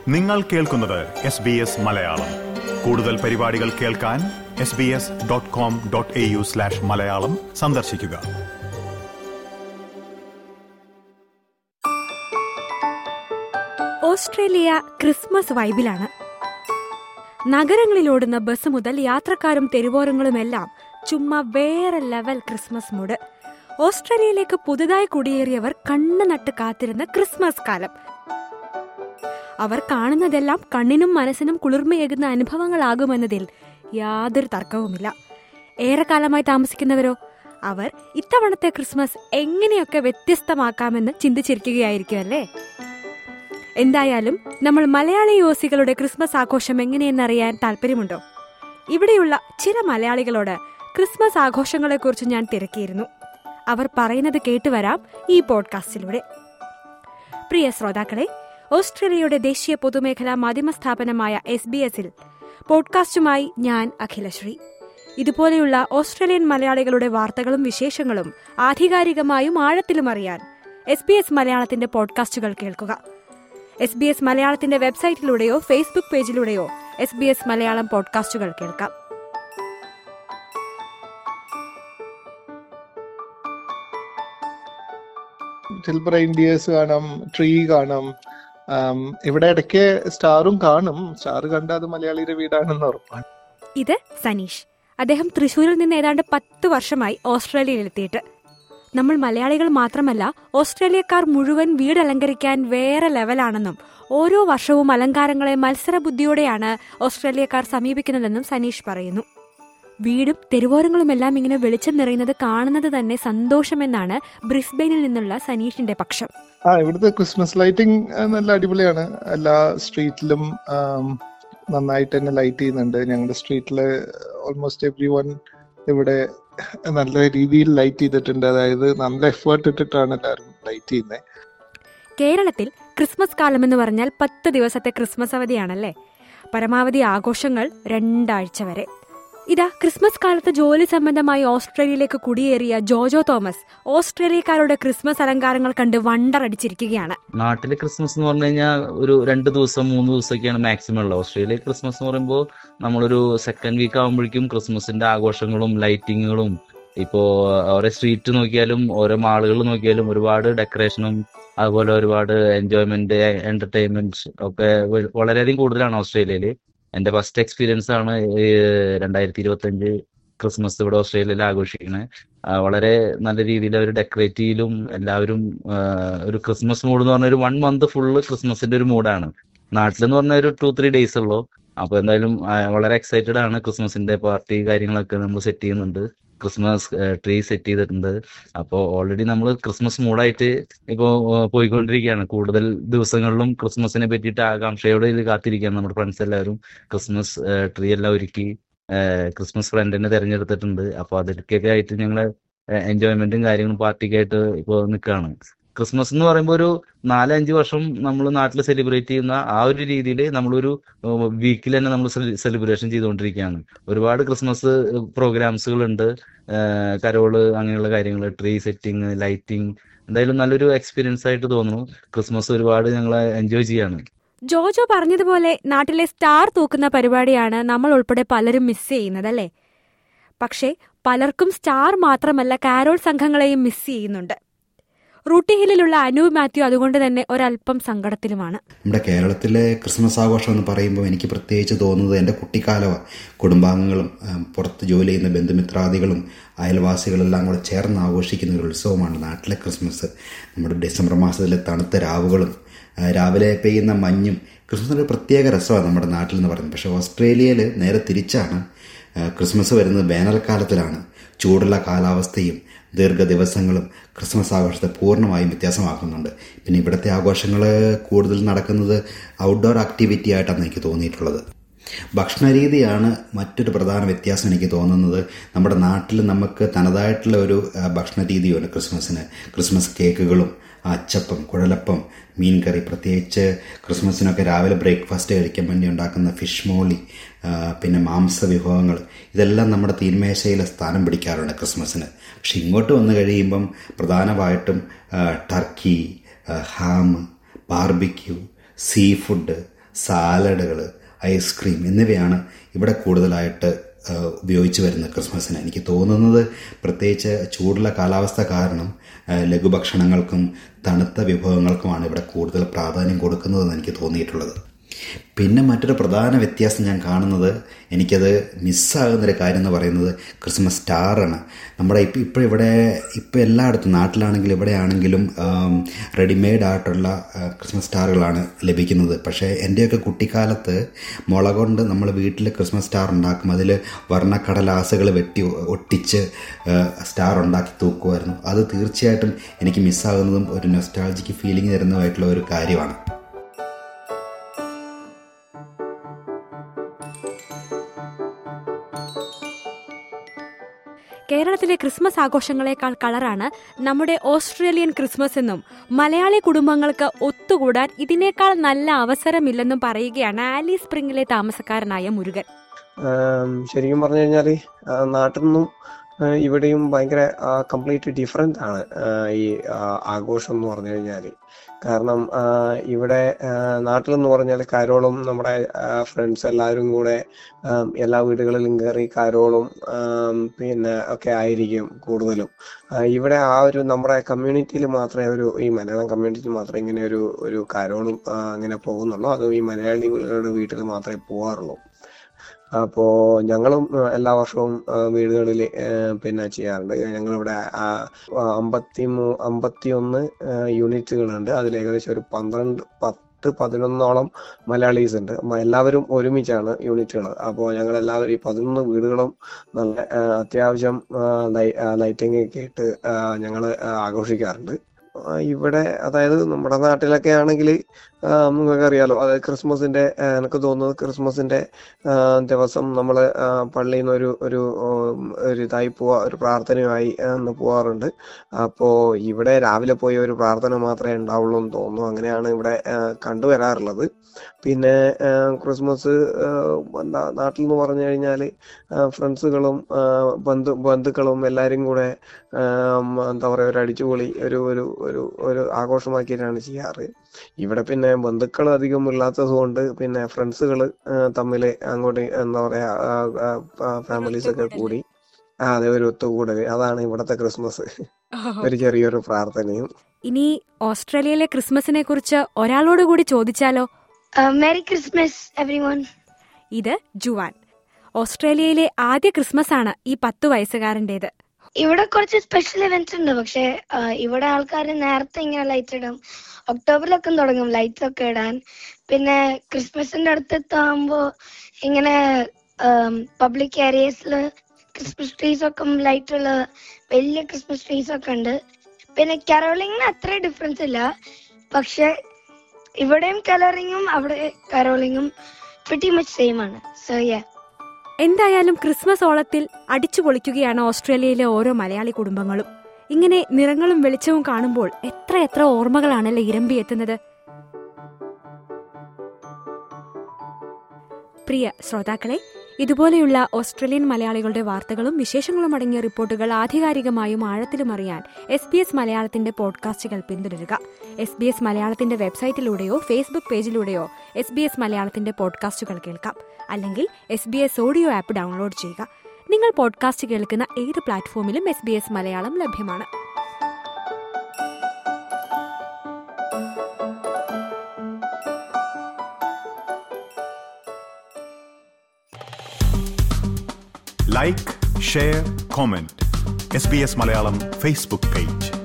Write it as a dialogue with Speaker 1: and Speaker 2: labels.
Speaker 1: നിങ്ങൾ കേൾക്കുന്നത് S B S Malayalam കൂടുതൽ പരിപാടികൾ കേൾക്കാൻ S B S dot com dot A U slash Malayalam സന്ദർശിക്കുക
Speaker 2: ഓസ്ട്രേലിയ ക്രിസ്മസ് വൈബിലാണ് നഗരങ്ങളിലോടുന്ന ബസ് മുതൽ യാത്രക്കാരും തെരുവോരങ്ങളുമെല്ലാം ചുമ്മാ വേറെ ലെവൽ ക്രിസ്മസ് മൂഡ് ഓസ്ട്രേലിയയിലേക്ക് പുതുതായി കുടിയേറിയവർ കണ്ണു നട്ട് കാത്തിരുന്ന ക്രിസ്മസ് കാലം അവർ കാണുന്നതെല്ലാം കണ്ണിനും മനസ്സിനും കുളിർമയേകുന്ന അനുഭവങ്ങളാകുമെന്നതിൽ യാതൊരു തർക്കവുമില്ല ഏറെക്കാലമായി താമസിക്കുന്നവരോ അവർ ഇത്തവണത്തെ ക്രിസ്മസ് എങ്ങനെയൊക്കെ വ്യത്യസ്തമാക്കാമെന്ന് ചിന്തിച്ചിരിക്കുകയായിരിക്കുമല്ലേ എന്തായാലും നമ്മൾ മലയാളി യോസികളുടെ ക്രിസ്മസ് ആഘോഷം എങ്ങനെയെന്നറിയാൻ താല്പര്യമുണ്ടോ ഇവിടെയുള്ള ചില മലയാളികളോട് ക്രിസ്മസ് ആഘോഷങ്ങളെക്കുറിച്ച് ഞാൻ തിരക്കിയിരുന്നു അവർ പറയുന്നത് കേട്ടുവരാം ഈ പോഡ്കാസ്റ്റിലൂടെ പ്രിയ ശ്രോതാക്കളെ ഓസ്ട്രേലിയയുടെ ദേശീയ പൊതുമേഖലാ മാധ്യമ സ്ഥാപനമായ എസ് ബി എസിൽ പോഡ്കാസ്റ്റുമായി ഞാൻ അഖിലശ്രീ ഇതുപോലെയുള്ള ഓസ്ട്രേലിയൻ മലയാളികളുടെ വാർത്തകളും വിശേഷങ്ങളും ആധികാരികമായും ആഴത്തിലും അറിയാൻ എസ് ബി എസ് മലയാളത്തിന്റെ പോഡ്കാസ്റ്റുകൾ കേൾക്കുക എസ് ബി എസ് മലയാളത്തിന്റെ വെബ്സൈറ്റിലൂടെയോ ഫേസ്ബുക്ക് പേജിലൂടെയോ എസ് ബി എസ് മലയാളം പോഡ്കാസ്റ്റുകൾ കേൾക്കാം
Speaker 3: സിൽവർ റെയിൻഡിയേഴ്സ് കാണാം ട്രീ കാണാം ആം, ഇവിടെ ഇടയ്ക്ക് സ്റ്റാറും കാണും സ്റ്റാർ കണ്ട അത് മലയാളിയുടെ വീടാണെന്ന് ഉറപ്പാണ്
Speaker 2: ഇത് സനീഷ് അദ്ദേഹം തൃശൂരിൽ നിന്ന് ഏതാണ്ട് പത്ത് വർഷമായി ഓസ്ട്രേലിയയിലെത്തിയിട്ട് നമ്മൾ മലയാളികൾ മാത്രമല്ല ഓസ്ട്രേലിയക്കാർ മുഴുവൻ വീട് അലങ്കരിക്കാൻ വേറെ ലെവലാണെന്നും ഓരോ വർഷവും അലങ്കാരങ്ങളെ മത്സര ബുദ്ധിയോടെയാണ് ഓസ്ട്രേലിയക്കാർ സമീപിക്കുന്നതെന്നും സനീഷ് പറയുന്നു വീടും തെരുവോരങ്ങളുമെല്ലാം ഇങ്ങനെ വെളിച്ചം നിറയുന്നത് കാണുന്നത് തന്നെ സന്തോഷമെന്നാണ് ബ്രിസ്ബെയിനിൽ നിന്നുള്ള സനീഷിന്റെ പക്ഷം
Speaker 3: ആ ഇവിടുത്തെ ക്രിസ്മസ് ലൈറ്റിംഗ് നല്ല അടിപൊളിയാണ് എല്ലാ സ്ട്രീറ്റിലും ആം, നന്നായിട്ട് തന്നെ ലൈറ്റ് ചെയ്യുന്നുണ്ട് ഞങ്ങളുടെ സ്ട്രീറ്റില് ഓൾമോസ്റ്റ് എവ്രി വൺ ഇവിടെ നല്ല രീതിയിൽ ലൈറ്റ് ചെയ്തിട്ടുണ്ട് അതായത് നല്ല എഫേർട്ട് ഇട്ടിട്ടാണ് എല്ലാവരും ലൈറ്റ് ചെയ്യുന്നത്
Speaker 2: കേരളത്തിൽ ക്രിസ്മസ് കാലമെന്ന് പറഞ്ഞാൽ പത്ത് ദിവസത്തെ ക്രിസ്മസ് അവധിയാണല്ലേ പരമാവധി ആഘോഷങ്ങൾ രണ്ടാഴ്ച വരെ ഇതാ ക്രിസ്മസ് കാലത്ത് ജോലി സംബന്ധമായി ഓസ്ട്രേലിയയിലേക്ക് കുടിയേറിയ ജോജോ തോമസ് ഓസ്ട്രേലിയക്കാരുടെ ക്രിസ്മസ് അലങ്കാരങ്ങൾ കണ്ട് വണ്ടറടിച്ചിരിക്കുകയാണ്
Speaker 4: നാട്ടിലെ ക്രിസ്മസ് എന്ന് പറഞ്ഞു കഴിഞ്ഞാൽ ഒരു രണ്ട് ദിവസം മൂന്ന് ദിവസമൊക്കെയാണ് മാക്സിമം ഉള്ളത് ഓസ്ട്രേലിയ ക്രിസ്മസ് എന്ന് പറയുമ്പോൾ നമ്മളൊരു സെക്കൻഡ് വീക്ക് ആകുമ്പോഴേക്കും ക്രിസ്മസിന്റെ ആഘോഷങ്ങളും ലൈറ്റിങ്ങുകളും ഇപ്പോ ഓരോ സ്ട്രീറ്റ് നോക്കിയാലും ഓരോ മാളുകൾ നോക്കിയാലും ഒരുപാട് ഡെക്കറേഷനും അതുപോലെ ഒരുപാട് എൻജോയ്മെന്റ് എന്റർടൈൻമെന്റ് ഒക്കെ വ- വളരെയധികം കൂടുതലാണ് ഓസ്ട്രേലിയയിൽ എന്റെ ഫസ്റ്റ് എക്സ്പീരിയൻസ് ആണ് രണ്ടായിരത്തി ഇരുപത്തി അഞ്ച് ക്രിസ്മസ് ഇവിടെ ഓസ്ട്രേലിയയിൽ ആഘോഷിക്കുന്നത് ആ, വളരെ നല്ല രീതിയിൽ അവർ ഡെക്കറേറ്റ് ചെയ്യലും എല്ലാവരും ആ, ഒരു ക്രിസ്മസ് മൂഡ് എന്ന് പറഞ്ഞ ഒരു വൺ മന്ത് ഫുള്ള് ക്രിസ്മസിന്റെ ഒരു മൂഡാണ് നാട്ടിലെന്ന് പറഞ്ഞ ഒരു ടു ത്രീ ഡേയ്സ് ഉള്ളൂ അപ്പൊ എന്തായാലും ആ, വളരെ എക്സൈറ്റഡ് ആണ് ക്രിസ്മസിന്റെ പാർട്ടി കാര്യങ്ങളൊക്കെ നമ്മൾ സെറ്റ് ചെയ്യുന്നുണ്ട് ക്രിസ്മസ് ട്രീ സെറ്റ് ചെയ്തിട്ടുണ്ട് അപ്പോൾ ഓൾറെഡി നമ്മൾ ക്രിസ്മസ് മൂഡായിട്ട് ഇപ്പോൾ പോയിക്കൊണ്ടിരിക്കുകയാണ് കൂടുതൽ ദിവസങ്ങളിലും ക്രിസ്മസിനെ പറ്റിയിട്ട് ആകാംക്ഷയോടെ ഇത് കാത്തിരിക്കുകയാണ് നമ്മുടെ ഫ്രണ്ട്സ് എല്ലാവരും ക്രിസ്മസ് ട്രീ എല്ലാം ഒരുക്കി ഏഹ് ക്രിസ്മസ് ഫ്രണ്ടിനെ തിരഞ്ഞെടുത്തിട്ടുണ്ട് അപ്പോൾ അതിലേക്കൊക്കെ ആയിട്ട് ഞങ്ങൾ എൻജോയ്മെന്റും കാര്യങ്ങളും പാർട്ടിക്കായിട്ട് ഇപ്പോൾ നിൽക്കുകയാണ് ക്രിസ്മസ് എന്ന് പറയുമ്പോൾ ഒരു നാലഞ്ച് വർഷം നമ്മൾ നാട്ടിൽ സെലിബ്രേറ്റ് ചെയ്യുന്ന ആ ഒരു രീതിയിൽ നമ്മളൊരു വീക്കിൽ തന്നെ നമ്മൾ സെലിബ്രേഷൻ ചെയ്തുകൊണ്ടിരിക്കുകയാണ് ഒരുപാട് ക്രിസ്മസ് പ്രോഗ്രാംസുകൾ ഉണ്ട് ഏഹ് കരോള് അങ്ങനെയുള്ള കാര്യങ്ങൾ ട്രീ സെറ്റിംഗ് ലൈറ്റിംഗ് എന്തായാലും നല്ലൊരു എക്സ്പീരിയൻസ് ആയിട്ട് തോന്നുന്നു ക്രിസ്മസ് ഒരുപാട് ഞങ്ങൾ എൻജോയ് ചെയ്യാണ്
Speaker 2: ജോജോ പറഞ്ഞതുപോലെ നാട്ടിലെ സ്റ്റാർ തൂക്കുന്ന പരിപാടിയാണ് നമ്മൾ ഉൾപ്പെടെ പലരും മിസ് ചെയ്യുന്നത് അല്ലേ പക്ഷേ പലർക്കും സ്റ്റാർ മാത്രമല്ല കാരോൾ സംഘങ്ങളെയും മിസ് ചെയ്യുന്നുണ്ട് റൂട്ടി ഹില്ലിലുള്ള അനു മാത്യു അതുകൊണ്ട് തന്നെ ഒരല്പം സങ്കടത്തിലുമാണ്
Speaker 5: നമ്മുടെ കേരളത്തിലെ ക്രിസ്മസ് ആഘോഷം എന്ന് പറയുമ്പോൾ എനിക്ക് പ്രത്യേകിച്ച് തോന്നുന്നത് എൻ്റെ കുട്ടിക്കാലമാണ് കുടുംബാംഗങ്ങളും ആ, പുറത്ത് ജോലി ചെയ്യുന്ന ബന്ധുമിത്രാദികളും അയൽവാസികളെല്ലാം കൂടെ ചേർന്ന് ആഘോഷിക്കുന്ന ഒരു ഉത്സവമാണ് നാട്ടിലെ ക്രിസ്മസ് നമ്മുടെ ഡിസംബർ മാസത്തിലെ തണുത്ത രാവുകളും ആ, രാവിലെ പെയ്യുന്ന മഞ്ഞും ക്രിസ്മസിന് ഒരു പ്രത്യേക രസമാണ് നമ്മുടെ നാട്ടിൽ എന്ന് പറയുന്നത് പക്ഷേ ഓസ്ട്രേലിയയിൽ നേരെ തിരിച്ചാണ് ആ, ക്രിസ്മസ് വരുന്നത് വേനൽക്കാലത്തിലാണ് ചൂടുള്ള കാലാവസ്ഥയും ദീർഘ ദിവസങ്ങളും ക്രിസ്മസ് ആഘോഷത്തെ പൂർണ്ണമായും വ്യത്യാസമാക്കുന്നുണ്ട് പിന്നെ ഇവിടുത്തെ ആഘോഷങ്ങൾ കൂടുതൽ നടക്കുന്നത് ഔട്ട്ഡോർ ആക്ടിവിറ്റി ആയിട്ടാണ് എനിക്ക് തോന്നിയിട്ടുള്ളത് ഭക്ഷണരീതിയാണ് മറ്റൊരു പ്രധാന വ്യത്യാസം എനിക്ക് തോന്നുന്നത് നമ്മുടെ നാട്ടിൽ നമുക്ക് തനതായിട്ടുള്ള ഒരു ആ, ഭക്ഷണ രീതിയുണ്ട് ക്രിസ്മസിന് ക്രിസ്മസ് കേക്കുകളും അച്ചപ്പം കുഴലപ്പം മീൻകറി പ്രത്യേകിച്ച് ക്രിസ്മസിനൊക്കെ രാവിലെ ബ്രേക്ക്ഫാസ്റ്റ് കഴിക്കാൻ വേണ്ടി ഉണ്ടാക്കുന്ന ഫിഷ് മോളി ആ, പിന്നെ മാംസ വിഭവങ്ങൾ ഇതെല്ലാം നമ്മുടെ തീന്മേശയിൽ സ്ഥാനം പിടിക്കാറുണ്ട് ക്രിസ്മസിന് പക്ഷെ ഇങ്ങോട്ട് വന്നു കഴിയുമ്പം പ്രധാനമായിട്ടും ആ, ടർക്കി ആ, ഹാം ബാർബിക്യൂ സീ ഫുഡ് സാലഡുകൾ ഐസ്ക്രീം എന്നിവയാണ് ഇവിടെ കൂടുതലായിട്ട് ആ, ഉപയോഗിച്ച് വരുന്നത് ക്രിസ്മസിന് എനിക്ക് തോന്നുന്നത് പ്രത്യേകിച്ച് ചൂടുള്ള കാലാവസ്ഥ കാരണം ആ, ലഘുഭക്ഷണങ്ങൾക്കും തണുത്ത വിഭവങ്ങൾക്കുമാണ് ഇവിടെ കൂടുതൽ പ്രാധാന്യം കൊടുക്കുന്നതെന്ന് എനിക്ക് തോന്നിയിട്ടുള്ളത് പിന്നെ മറ്റൊരു പ്രധാന വ്യത്യാസം ഞാൻ കാണുന്നത് എനിക്കത് മിസ്സാകുന്നൊരു കാര്യം എന്ന് പറയുന്നത് ക്രിസ്മസ് സ്റ്റാറാണ് നമ്മുടെ ഇപ്പം ഇപ്പോൾ ഇവിടെ ഇപ്പോൾ എല്ലായിടത്തും നാട്ടിലാണെങ്കിലും ഇവിടെയാണെങ്കിലും റെഡിമെയ്ഡ് ആയിട്ടുള്ള ആ, ക്രിസ്മസ് സ്റ്റാറുകളാണ് ലഭിക്കുന്നത് പക്ഷേ എൻ്റെയൊക്കെ കുട്ടിക്കാലത്ത് മുള കൊണ്ട് നമ്മൾ വീട്ടിൽ ക്രിസ്മസ് സ്റ്റാർ ഉണ്ടാക്കും അതിൽ വർണ്ണക്കടലാസുകൾ വെട്ടി ഒട്ടിച്ച് ആ, സ്റ്റാർ ഉണ്ടാക്കി തൂക്കുമായിരുന്നു അത് തീർച്ചയായിട്ടും എനിക്ക് മിസ്സാകുന്നതും ഒരു നൊസ്റ്റാൾജിക്ക് ഫീലിംഗ് തരുന്നതുമായിട്ടുള്ള ഒരു കാര്യമാണ്
Speaker 2: കേരളത്തിലെ ക്രിസ്മസ് ആഘോഷങ്ങളെക്കാൾ കളറാണ് നമ്മുടെ ഓസ്ട്രേലിയൻ ക്രിസ്മസ് എന്നും മലയാളി കുടുംബങ്ങൾക്ക് ഒത്തുകൂടാൻ ഇതിനേക്കാൾ നല്ല അവസരമില്ലെന്നും പറയുകയാണ് ആലി സ്പ്രിംഗിലെ താമസക്കാരനായ മുരുകൻ
Speaker 6: ആം, ശരിക്കും പറഞ്ഞു കഴിഞ്ഞാൽ നാട്ടിൽ നിന്നും ആ, ഇവിടെയും ഭയങ്കര കംപ്ലീറ്റ് ഡിഫറെൻ്റ് ആണ് ആ, ഈ ആ, ആഘോഷം എന്ന് പറഞ്ഞു കഴിഞ്ഞാൽ കാരണം ആ, ഇവിടെ നാട്ടിൽ എന്ന് പറഞ്ഞാൽ കരോളും നമ്മുടെ ഫ്രണ്ട്സ് എല്ലാവരും കൂടെ ആം, എല്ലാ വീടുകളിലും കയറി കരോളും ആം, പിന്നെ ഒക്കെ ആയിരിക്കും കൂടുതലും ആ, ഇവിടെ ആ ഒരു നമ്മുടെ കമ്മ്യൂണിറ്റിയിൽ മാത്രമേ ഒരു ഈ മലയാളം കമ്മ്യൂണിറ്റിയിൽ മാത്രമേ ഇങ്ങനെ ഒരു ഒരു കരോളും ആ, അങ്ങനെ പോകുന്നുള്ളൂ അതും ഈ മലയാളികളുടെ വീട്ടിൽ മാത്രമേ പോകാറുള്ളൂ അപ്പോ ഞങ്ങളും ആ, എല്ലാ വർഷവും വീടുകളിൽ പിന്നെ ചെയ്യാറുണ്ട് ഞങ്ങളിവിടെ ആ, ആ, അമ്പത്തി മൂ അമ്പത്തി ഒന്ന് യൂണിറ്റുകളുണ്ട് അതിൽ ഏകദേശം ഒരു പന്ത്രണ്ട് പത്ത് പതിനൊന്നോളം മലയാളീസ് ഉണ്ട് മ- എല്ലാവരും ഒരുമിച്ചാണ് യൂണിറ്റുകൾ അപ്പോൾ ഞങ്ങൾ എല്ലാവരും ഈ പതിനൊന്ന് വീടുകളും നല്ല ആ, അത്യാവശ്യം ലൈറ്റിംഗ് ഒക്കെ ഇട്ട് ഞങ്ങൾ ആഘോഷിക്കാറുണ്ട് ആ, ഇവിടെ അതായത് നമ്മുടെ നാട്ടിലൊക്കെ ആണെങ്കിൽ നിങ്ങൾക്ക് അറിയാലോ അതായത് ക്രിസ്മസിന്റെ ആ, എനിക്ക് തോന്നുന്നത് ക്രിസ്മസിന്റെ ആ, ദിവസം നമ്മൾ പള്ളിയിൽ നിന്ന് ഒരു ഒരു ഉം, ഒരു ഇതായി പോവാ ഒരു പ്രാർത്ഥനയുമായി ആ, ഒന്ന് പോവാറുണ്ട് അപ്പോ ഇവിടെ രാവിലെ പോയി ഒരു പ്രാർത്ഥന മാത്രമേ ഉണ്ടാവുള്ളൂ എന്ന് തോന്നുന്നു അങ്ങനെയാണ് ഇവിടെ ആ, കണ്ടുവരാറുള്ളത് പിന്നെ ആ, ക്രിസ്മസ് ആ, എന്താ നാട്ടിൽ നിന്ന് പറഞ്ഞു കഴിഞ്ഞാൽ ഫ്രണ്ട്സുകളും ബന്ധു ബന്ധുക്കളും എല്ലാവരും കൂടെ ആം, എന്താ പറയുക ഒരു അടിച്ചുപൊളി ഒരു ഒരു ഒരു ഒരു ആഘോഷമാക്കിയിട്ടാണ് ചെയ്യാറ് ഇവിടെ പിന്നെ ബന്ധുക്കൾ അധികം ഇല്ലാത്തത് കൊണ്ട് പിന്നെ ഫ്രണ്ട്സുകൾ തമ്മിൽ അങ്ങോട്ട് എന്താ പറയാ ഫാമിലീസ് ഒക്കെ കൂടി ആ അതെ ഒരു ഒത്തുകൂടല് അതാണ് ഇവിടത്തെ ക്രിസ്മസ് ഒരു ചെറിയൊരു പ്രാർത്ഥനയും
Speaker 2: ഇനി ഓസ്ട്രേലിയയിലെ ക്രിസ്മസിനെ കുറിച്ച് ഒരാളോട് കൂടി ചോദിച്ചാലോ
Speaker 7: Uh, Merry Christmas, everyone.
Speaker 2: ഇത് ജുവാൻ ഓസ്ട്രേലിയയിലെ ആദ്യ ക്രിസ്മസ് ആണ് ഈ പത്തു വയസ്സുകാരൻ്റെത്
Speaker 7: ഇവിടെ കുറച്ച് സ്പെഷ്യൽ ഇവന്റ്സ് ഉണ്ട് പക്ഷെ ഇവിടെ ആൾക്കാർ നേരത്തെ ഇങ്ങനെ ലൈറ്റ് ഇടും ഒക്ടോബറിലൊക്കെ തുടങ്ങും ലൈറ്റ്സ് ഒക്കെ ഇടാൻ പിന്നെ ക്രിസ്മസിന്റെ അടുത്തെത്താകുമ്പോ ഇങ്ങനെ പബ്ലിക് ഏരിയസിൽ ക്രിസ്മസ് ട്രീസ് ഒക്കെ ലൈറ്റ് ഉള്ള വലിയ ക്രിസ്മസ് ട്രീസ് ഒക്കെ ഉണ്ട് പിന്നെ കരോളിങ്ങിന് അത്ര ഡിഫറൻസ് ഇല്ല പക്ഷെ ഇവിടെയും കലറിങ്ങും അവിടെ കരോളിങ്ങും pretty മച്ച് സെയിം ആണ് സോ യാ
Speaker 2: എന്തായാലും ക്രിസ്മസ് ഓളത്തിൽ അടിച്ചു പൊളിക്കുകയാണ് ഓസ്ട്രേലിയയിലെ ഓരോ മലയാളി കുടുംബങ്ങളും ഇങ്ങനെ നിറങ്ങളും വെളിച്ചവും കാണുമ്പോൾ എത്ര എത്ര ഓർമ്മകളാണല്ലേ ഇരമ്പി എത്തുന്നത് പ്രിയ ശ്രോതാക്കളെ ഇതുപോലെയുള്ള ഓസ്ട്രേലിയൻ മലയാളികളുടെ വാർത്തകളും വിശേഷങ്ങളും അടങ്ങിയ റിപ്പോർട്ടുകൾ ആധികാരികമായും ആഴത്തിലും അറിയാൻ എസ് ബി എസ് മലയാളത്തിന്റെ പോഡ്കാസ്റ്റുകൾ പിന്തുടരുക എസ് ബി എസ് മലയാളത്തിന്റെ വെബ്സൈറ്റിലൂടെയോ ഫേസ്ബുക്ക് പേജിലൂടെയോ എസ് ബി എസ് മലയാളത്തിന്റെ പോഡ്കാസ്റ്റുകൾ കേൾക്കാം അല്ലെങ്കിൽ S B S audio app download ചെയ്യുക നിങ്ങൾ പോഡ്കാസ്റ്റ് കേൾക്കുന്ന ഏത് പ്ലാറ്റ്ഫോമിലും എസ് ബി എസ് മലയാളം ലഭ്യമാണ്
Speaker 1: like share comment S B S Malayalam Facebook page